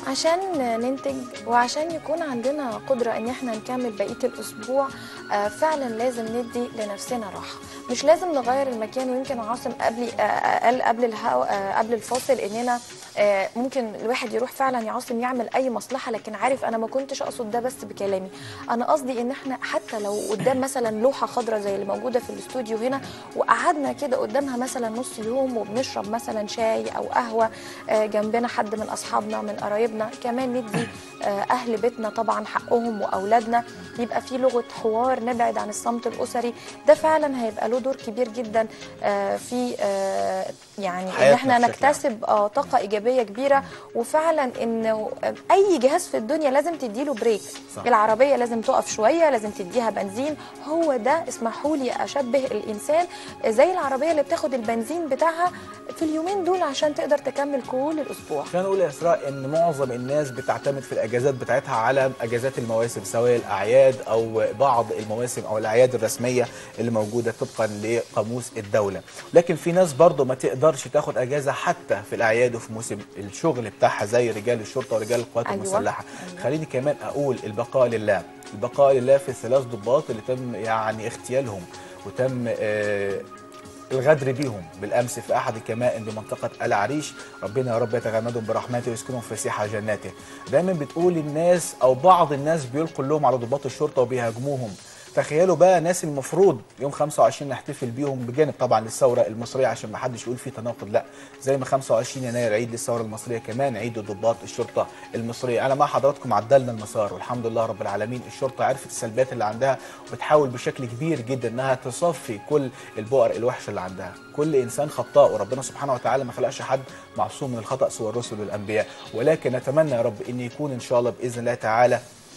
عشان ننتج وعشان يكون عندنا قدرة ان احنا نكمل بقية الاسبوع آه، فعلا لازم ندي لنفسنا راحة مش لازم نغير المكان ويمكن عاصم قبل آه، قال قبل الهو... آه، قبل الفاصل اننا آه، ممكن الواحد يروح فعلا يا عاصم يعمل اي مصلحة لكن عارف انا ما كنتش اقصد ده بس بكلامي انا قصدي ان احنا حتى لو قدام مثلا لوحة خضراء زي اللي موجودة في الاستوديو هنا وقعدنا كده قدامها مثلا نص يوم وبنشرب مثلا شاي او قهوة آه، جنبنا حد من اصحابنا من قرايبنا كمان ندي آه، اهل بيتنا طبعا حقهم واولادنا يبقى في لغه حوار نبعد عن الصمت الاسري ده فعلا هيبقى له دور كبير جدا آه، في آه، يعني ان حياتنا احنا بشكل عام. نكتسب اه طاقه ايجابيه كبيره وفعلا انه اي جهاز في الدنيا لازم تديله بريك صح. العربيه لازم تقف شويه لازم تديها بنزين هو ده اسمحوا لي اشبه الانسان زي العربيه اللي بتاخد البنزين بتاعها في اليومين دول عشان تقدر تكمل كل الاسبوع خلينا نقول يا اسراء ان معظم الناس بتعتمد في الاجازات بتاعتها على اجازات المواسم سواء الاعياد او بعض المواسم او الاعياد الرسميه اللي موجوده طبقا لقاموس الدوله لكن في ناس برضه ما تقدرش تاخد اجازه حتى في الاعياد وفي موسم الشغل بتاعها زي رجال الشرطه ورجال القوات أيوة. المسلحه أيوة. خليني كمان اقول البقاء لله البقاء لله في الثلاث ضباط اللي تم يعني اغتيالهم وتم آه الغدر بيهم بالامس في احد الكمائن بمنطقه العريش ربنا يا رب يتغمدهم برحمته ويسكنهم في سيحه جناته دايما بتقول الناس او بعض الناس بيلقوا اللوم على ضباط الشرطه وبيهاجموهم تخيلوا بقى ناس المفروض يوم 25 نحتفل بيهم بجانب طبعا للثوره المصريه عشان ما حدش يقول في تناقض لا زي ما 25 يناير عيد للثوره المصريه كمان عيد ضباط الشرطه المصريه انا مع حضراتكم عدلنا المسار والحمد لله رب العالمين الشرطه عرفت السلبيات اللي عندها وبتحاول بشكل كبير جدا انها تصفي كل البؤر الوحشه اللي عندها كل انسان خطاء وربنا سبحانه وتعالى ما خلقش حد معصوم من الخطا سوى الرسل والانبياء ولكن نتمنى يا رب ان يكون ان شاء الله باذن الله تعالى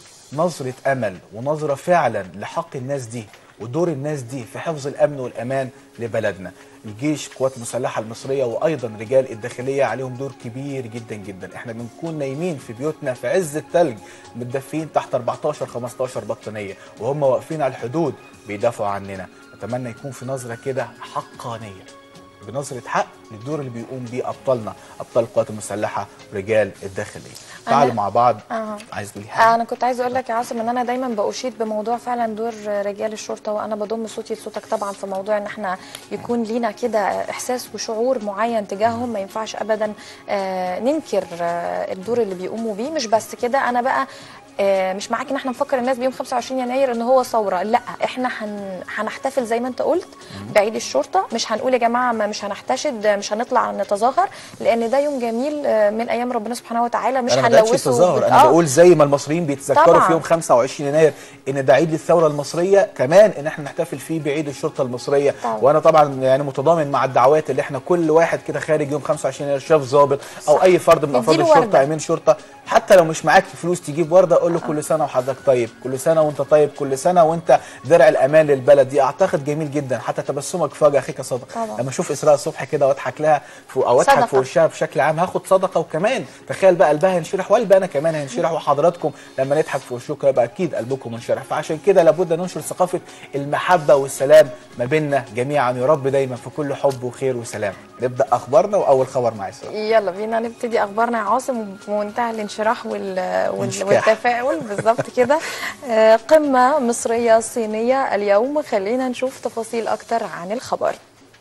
نظرة أمل ونظرة فعلا لحق الناس دي ودور الناس دي في حفظ الأمن والأمان لبلدنا الجيش القوات المسلحة المصرية وأيضا رجال الداخلية عليهم دور كبير جدا جدا احنا بنكون نايمين في بيوتنا في عز التلج متدفين تحت 14 15 بطانية وهم واقفين على الحدود بيدافعوا عننا أتمنى يكون في نظرة كده حقانية بنظرة حق للدور اللي بيقوم بيه أبطالنا أبطال القوات المسلحة ورجال الداخلية تعالوا أنا- مع بعض آه. عايز تقولي حاجة انا كنت عايزه اقول لك يا عاصم ان انا دايما باشيد بموضوع فعلا دور رجال الشرطه وانا بضم صوتي لصوتك طبعا في موضوع ان احنا يكون لينا كده احساس وشعور معين تجاههم ما ينفعش ابدا آه، ننكر آه، الدور اللي بيقوموا بيه مش بس كده انا بقى آه، مش معاك ان احنا نفكر الناس بيوم 25 يناير ان هو ثوره لا احنا هن... هنحتفل زي ما انت قلت بعيد الشرطه مش هنقول يا جماعه ما مش هنحتشد مش هنطلع نتظاهر لان ده يوم جميل آه، من ايام ربنا سبحانه وتعالى مش انا ما بداتش هنلوثه تظاهر بال- انا آه. بقول زي ما المصريين بيتذكروا طبعاً. في يوم 25 يناير ان ده عيد للثوره المصريه كمان ان احنا نحتفل فيه بعيد الشرطه المصريه طبعاً. وانا طبعا يعني متضامن مع الدعوات اللي احنا كل واحد كده خارج يوم 25 يناير شاف ضابط او صح. اي فرد من افراد اديله الشرطه وردة. امين شرطه حتى لو مش معاك فلوس تجيب ورده قول له كل سنه وحضرتك طيب كل سنه وانت طيب كل سنه وانت درع الامان للبلد دي اعتقد جميل جدا حتى تبسمك فجاه اخيك صدقه طبعاً. لما اشوف اسراء الصبح كده واضحك لها في- او اضحك في صدقة. وشها بشكل عام هاخد صدقه وكمان تخيل بقى قلبها ينشرح وقلبي انا كمان هينشرح وحضراتكم لما نضحك في وشكم يبقى اكيد قلبكم منشرح فعشان كده لابد ننشر ثقافه المحبه والسلام ما بيننا جميعا يا رب دايما في كل حب وخير وسلام نبدا اخبارنا واول خبر مع اسراء يلا بينا نبتدي اخبارنا يا عاصم بمنتهى الانشراح وال... وال... وانشكاح. والتفاؤل بالظبط كده آه، قمه مصريه صينيه اليوم خلينا نشوف تفاصيل اكتر عن الخبر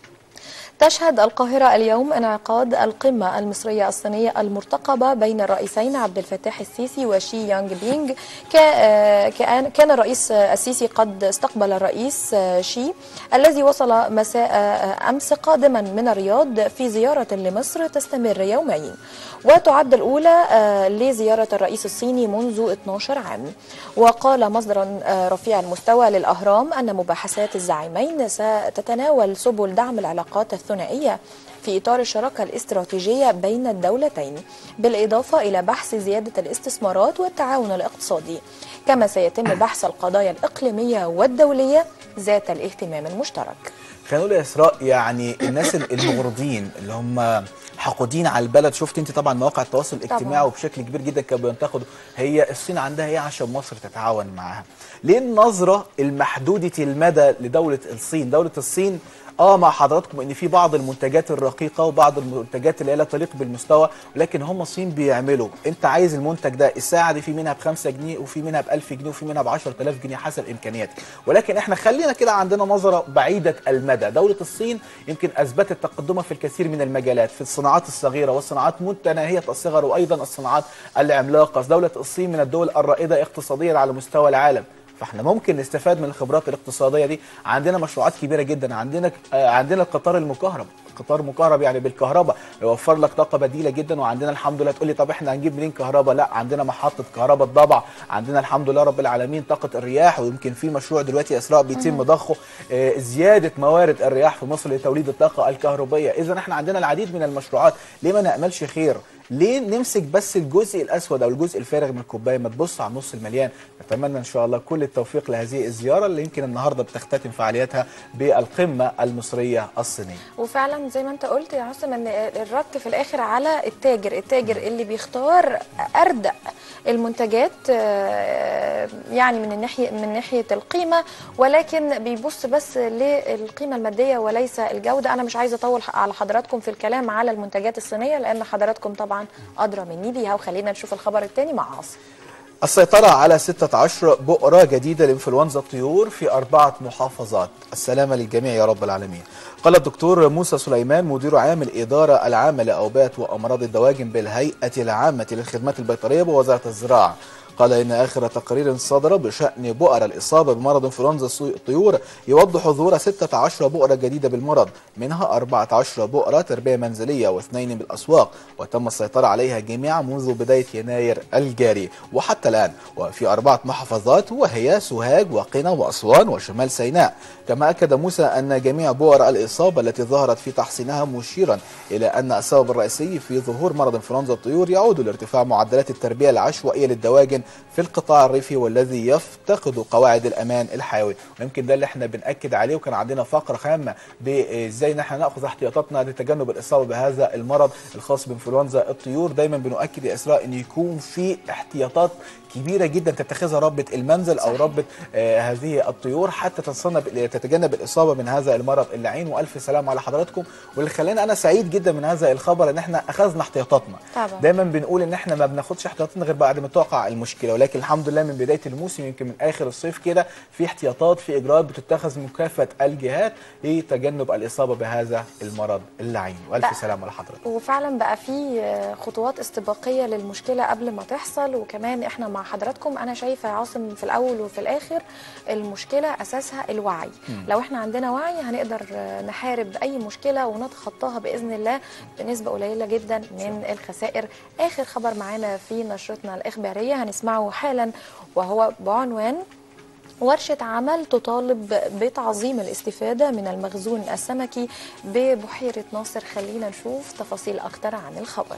تشهد القاهرة اليوم انعقاد القمة المصرية الصينية المرتقبة بين الرئيسين عبد الفتاح السيسي وشي يانغ بينغ ك- آه، كان كان الرئيس السيسي قد استقبل الرئيس آه، شي الذي وصل مساء آه، أمس قادما من الرياض في زيارة لمصر تستمر يومين وتعد الأولى آه، لزيارة الرئيس الصيني منذ 12 عام وقال مصدر آه، رفيع المستوى للأهرام أن مباحثات الزعيمين ستتناول سبل دعم العلاقات الثنائية في إطار الشراكة الاستراتيجية بين الدولتين بالإضافة إلى بحث زيادة الاستثمارات والتعاون الاقتصادي كما سيتم بحث القضايا الإقليمية والدولية ذات الاهتمام المشترك خلينا نقول يا اسراء يعني الناس المغرضين اللي هم حاقودين على البلد شفت انت طبعا مواقع التواصل الاجتماعي طبعاً. وبشكل كبير جدا كانوا بينتقدوا هي الصين عندها ايه عشان مصر تتعاون معاها ليه النظره المحدوده المدى لدوله الصين دوله الصين اه مع حضراتكم ان في بعض المنتجات الرقيقه وبعض المنتجات اللي هي لا تليق بالمستوى ولكن هم الصين بيعملوا انت عايز المنتج ده الساعه دي في منها ب 5 جنيه وفي منها ب 1000 جنيه وفي منها ب 10000 جنيه حسب امكانياتك ولكن احنا خلينا كده عندنا نظره بعيده المدى دوله الصين يمكن اثبتت تقدمها في الكثير من المجالات في الصناعات الصغيره والصناعات متناهيه الصغر وايضا الصناعات العملاقه دوله الصين من الدول الرائده اقتصاديا على مستوى العالم فاحنا ممكن نستفاد من الخبرات الاقتصاديه دي عندنا مشروعات كبيره جدا عندنا آه، عندنا القطار المكهرب قطار مكهرب يعني بالكهرباء يوفر لك طاقه بديله جدا وعندنا الحمد لله تقول لي طب احنا هنجيب منين كهرباء لا عندنا محطه كهرباء الضبع عندنا الحمد لله رب العالمين طاقه الرياح ويمكن في مشروع دلوقتي اسراء بيتم ضخه آه، زياده موارد الرياح في مصر لتوليد الطاقه الكهربائيه اذا احنا عندنا العديد من المشروعات ليه ما ناملش خير ليه نمسك بس الجزء الاسود او الجزء الفارغ من الكوبايه ما تبص على النص المليان نتمنى ان شاء الله كل التوفيق لهذه الزياره اللي يمكن النهارده بتختتم فعالياتها بالقمه المصريه الصينيه وفعلا زي ما انت قلت يا عاصم ان الرد في الاخر على التاجر التاجر اللي بيختار اردأ المنتجات آه، يعني من الناحيه من ناحيه القيمه ولكن بيبص بس للقيمه الماديه وليس الجوده انا مش عايزه اطول على حضراتكم في الكلام على المنتجات الصينيه لان حضراتكم طبعا ادرى مني بيها وخلينا نشوف الخبر الثاني مع عاصم السيطرة على 16 بؤرة جديدة لإنفلونزا الطيور في أربعة محافظات السلامة للجميع يا رب العالمين قال الدكتور موسى سليمان مدير عام الإدارة العامة لأوبات وأمراض الدواجن بالهيئة العامة للخدمات البيطرية بوزارة الزراعة قال إن آخر تقرير صدر بشأن بؤر الإصابة بمرض إنفلونزا الطيور يوضح ظهور 16 بؤرة جديدة بالمرض منها 14 بؤرة تربية منزلية واثنين بالأسواق وتم السيطرة عليها جميعا منذ بداية يناير الجاري وحتى الآن وفي أربعة محافظات وهي سوهاج وقنا وأسوان وشمال سيناء كما أكد موسى أن جميع بؤر الإصابة التي ظهرت في تحصينها مشيرا إلى أن السبب الرئيسي في ظهور مرض إنفلونزا الطيور يعود لارتفاع معدلات التربية العشوائية للدواجن في القطاع الريفي والذي يفتقد قواعد الامان الحيوي ويمكن ده اللي احنا بناكد عليه وكان عندنا فقره خامه بازاي ان احنا ناخذ احتياطاتنا لتجنب الاصابه بهذا المرض الخاص بانفلونزا الطيور دايما بنؤكد يا اسراء ان يكون في احتياطات كبيره جدا تتخذها ربه المنزل او صحيح. ربه آه هذه الطيور حتى تتصنب تتجنب الاصابه من هذا المرض اللعين والف سلام على حضراتكم واللي خلاني انا سعيد جدا من هذا الخبر ان احنا اخذنا احتياطاتنا طبعا. دايما بنقول ان احنا ما بناخدش احتياطاتنا غير بعد ما تقع المشكله ولكن الحمد لله من بدايه الموسم يمكن من اخر الصيف كده في احتياطات في اجراءات بتتخذ من كافه الجهات لتجنب الاصابه بهذا المرض اللعين والف بقى- سلام على حضرتك وفعلا بقى في آه، خطوات استباقيه للمشكله قبل ما تحصل وكمان احنا مع حضراتكم انا شايفه يا عاصم في الاول وفي الاخر المشكله اساسها الوعي لو احنا عندنا وعي هنقدر آه، نحارب اي مشكله ونتخطاها باذن الله بنسبه قليله جدا من الخسائر اخر خبر معانا في نشرتنا الاخباريه هنسمعه حالا وهو بعنوان ورشة عمل تطالب بتعظيم الاستفادة من المخزون السمكي ببحيرة ناصر خلينا نشوف تفاصيل أكتر عن الخبر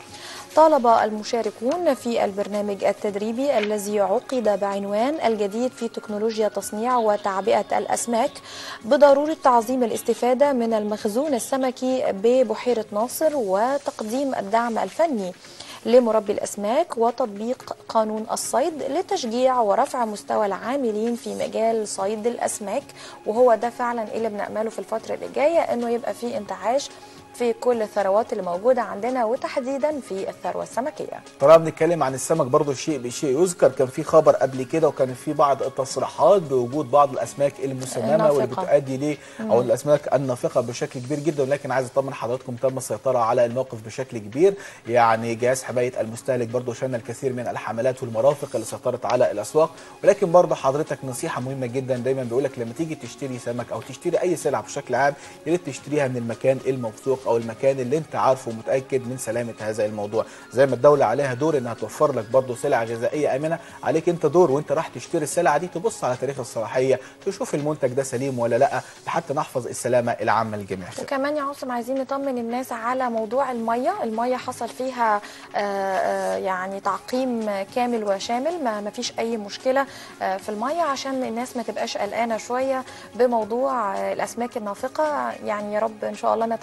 طالب المشاركون في البرنامج التدريبي الذي عقد بعنوان الجديد في تكنولوجيا تصنيع وتعبئة الأسماك بضرورة تعظيم الاستفادة من المخزون السمكي ببحيرة ناصر وتقديم الدعم الفني لمربي الأسماك وتطبيق قانون الصيد لتشجيع ورفع مستوى العاملين في مجال صيد الأسماك وهو ده فعلا اللي بنأمله في الفترة اللي جاية إنه يبقى في انتعاش في كل الثروات اللي موجودة عندنا وتحديدا في الثروة السمكية طالما بنتكلم عن السمك برضه شيء بشيء يذكر كان في خبر قبل كده وكان في بعض التصريحات بوجود بعض الاسماك المسممه واللي النافقة. بتؤدي ليه او الاسماك النافقه بشكل كبير جدا ولكن عايز اطمن حضراتكم تم السيطره على الموقف بشكل كبير يعني جهاز حمايه المستهلك برضه شن الكثير من الحملات والمرافق اللي سيطرت على الاسواق ولكن برضه حضرتك نصيحه مهمه جدا دايما بيقول لك لما تيجي تشتري سمك او تشتري اي سلعه بشكل عام يا ريت تشتريها من المكان الموثوق او المكان اللي انت عارفه ومتاكد من سلامه هذا الموضوع زي ما الدوله عليها دور انها توفر لك برضه سلع غذائيه امنه عليك انت دور وانت راح تشتري السلعه دي تبص على تاريخ الصلاحيه تشوف المنتج ده سليم ولا لا حتى نحفظ السلامه العامه للجميع وكمان يا عاصم عايزين نطمن الناس على موضوع الميه الميه حصل فيها آه، آه، يعني تعقيم كامل وشامل ما ما فيش اي مشكله آه، في الميه عشان الناس ما تبقاش قلقانه شويه بموضوع آه، الاسماك النافقه يعني يا رب ان شاء الله نتمنى السلامه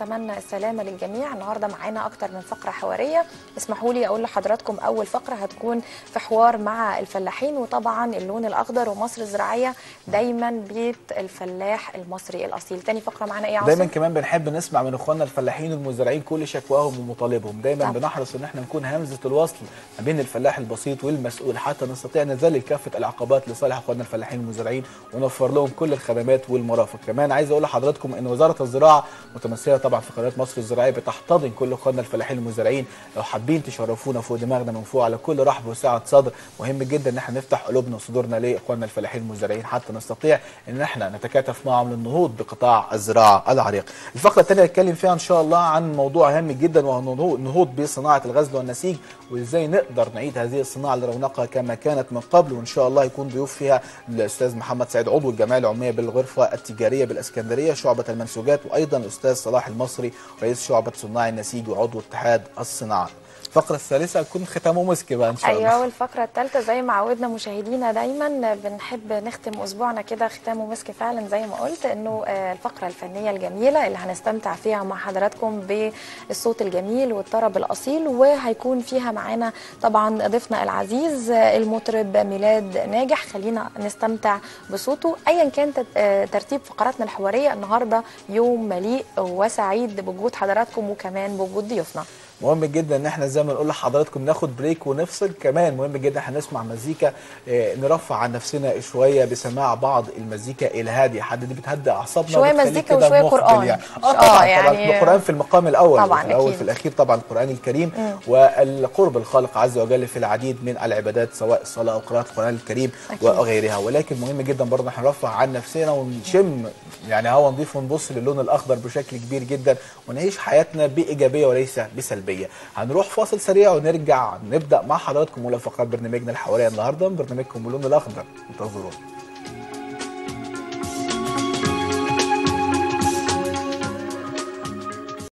والسلامه للجميع النهارده معانا اكتر من فقره حواريه اسمحوا لي اقول لحضراتكم اول فقره هتكون في حوار مع الفلاحين وطبعا اللون الاخضر ومصر الزراعيه دايما بيت الفلاح المصري الاصيل تاني فقره معانا ايه يا دايما عاصم كمان بنحب نسمع من اخواننا الفلاحين والمزارعين كل شكواهم ومطالبهم دايما طبعا. بنحرص ان احنا نكون همزه الوصل ما بين الفلاح البسيط والمسؤول حتى نستطيع نذلل كافه العقبات لصالح اخواننا الفلاحين والمزارعين ونوفر لهم كل الخدمات والمرافق كمان عايز اقول لحضراتكم ان وزاره الزراعه متمثله طبعا في قناه مصر الزراعيه بتحتضن كل اخواننا الفلاحين والمزارعين لو حابين تشرفونا فوق دماغنا من فوق على كل رحب وسعه صدر مهم جدا ان احنا نفتح قلوبنا وصدورنا لاخواننا الفلاحين والمزارعين حتى نستطيع ان احنا نتكاتف معهم للنهوض بقطاع الزراعه العريق. الفقره الثانيه هنتكلم فيها ان شاء الله عن موضوع هام جدا وهو النهوض- النهوض بصناعه الغزل والنسيج وازاي نقدر نعيد هذه الصناعه لرونقها كما كانت من قبل وان شاء الله يكون ضيوف فيها الاستاذ محمد سعيد عضو الجمعيه العموميه بالغرفه التجاريه بالاسكندريه شعبه المنسوجات وايضا الاستاذ صلاح المصري رئيس شعبه صناع النسيج وعضو اتحاد الصناعه. الفقره الثالثه هتكون ختامه مسك بقى ان شاء الله. ايوه والفقره الثالثه زي ما عودنا مشاهدينا دايما بنحب نختم اسبوعنا كده ختام ومسك فعلا زي ما قلت انه آه، الفقره الفنيه الجميله اللي هنستمتع فيها مع حضراتكم بالصوت الجميل والطرب الاصيل وهيكون فيها معانا طبعا ضيفنا العزيز آه، المطرب ميلاد ناجح خلينا نستمتع بصوته ايا كان تت- آه، ترتيب فقراتنا الحواريه النهارده يوم مليء وسعيد بوجود حضراتكم وكمان بوجود ضيوفنا مهم جدا ان احنا زي ما نقول لحضراتكم ناخد بريك ونفصل كمان مهم جدا احنا نسمع مزيكا آه، نرفع عن نفسنا شويه بسماع بعض المزيكا الهاديه حد دي بتهدي اعصابنا شوية وبتخليك مزيكا كده وشوية مقبل قرآن. يعني. آه، اه طبعا يعني- يعني القران في المقام الاول طبعاً في الاول أكيد. في الاخير طبعا القران الكريم والقرب الخالق عز وجل في العديد من العبادات سواء الصلاه او قراءه القران الكريم أكيد. وغيرها ولكن مهم جدا برضه احنا نرفع عن نفسنا ونشم يعني هوا نضيف ونبص للون الاخضر بشكل كبير جدا ونعيش حياتنا بايجابيه وليس بسلبيه هنروح فاصل سريع ونرجع نبدا مع حضراتكم اولى فقرات برنامجنا الحواريه النهارده من برنامجكم اللون الاخضر انتظرونا